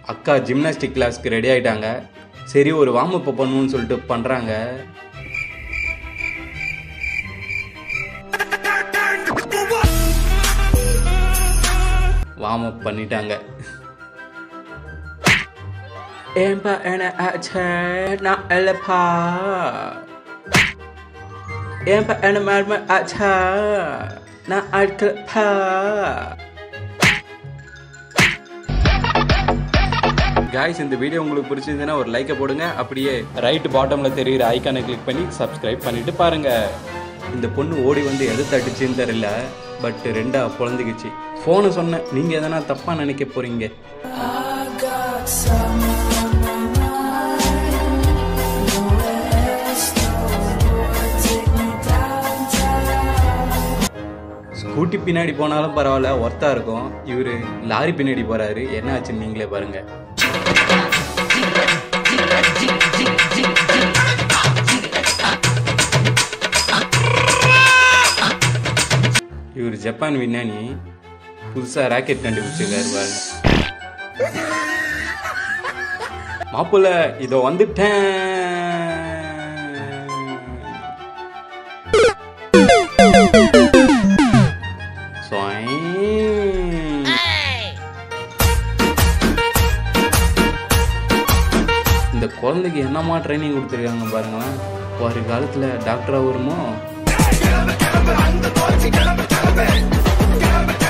அக்கா ஜிம்னாஸ்டிக் கிளாஸ்க்கு ரெடி ஆயிட்டாங்க சரி ஒரு வார்ம் அப் பண்ணுன்னு சொல்லிட்டு பண்ணுறாங்க வார்ம் அப் பண்ணிட்டாங்க ஏன்பா என்ன ஆச்சே நான் இல்லப்பா ஏன்பா என்ன மேடம் ஆச்சா நான் அடுக்கலப்பா காய்ஸ் இந்த வீடியோ உங்களுக்கு பிடிச்சிருந்ததுன்னா ஒரு லைக்கை போடுங்க அப்படியே ரைட் பாட்டமில் தெரியுற ஐக்கானை கிளிக் பண்ணி சப்ஸ்கிரைப் பண்ணிட்டு பாருங்க இந்த பொண்ணு ஓடி வந்து எது தட்டுச்சுன்னு தெரியல பட் ரெண்டா பொழந்துக்குச்சு ஃபோனை சொன்னேன் நீங்கள் எதனா தப்பாக நினைக்க போறீங்க ஸ்கூட்டி பின்னாடி போனாலும் பரவாயில்ல ஒர்த்தா இருக்கும் இவரு லாரி பின்னாடி போறாரு என்ன ஆச்சுன்னு நீங்களே பாருங்க இவர் ஜப்பான் விஞ்ஞானி புதுசா ராக்கெட் கண்டுபிடிச்சிருக்காரு பாருங்க மாப்பிள்ள இதோ வந்துட்டேன் சொய். இந்த குழந்தைக்கு என்னமா ட்ரைனிங் கொடுத்துருக்காங்க பாருங்களேன் ஒரு காலத்துல டாக்டரா வருமோ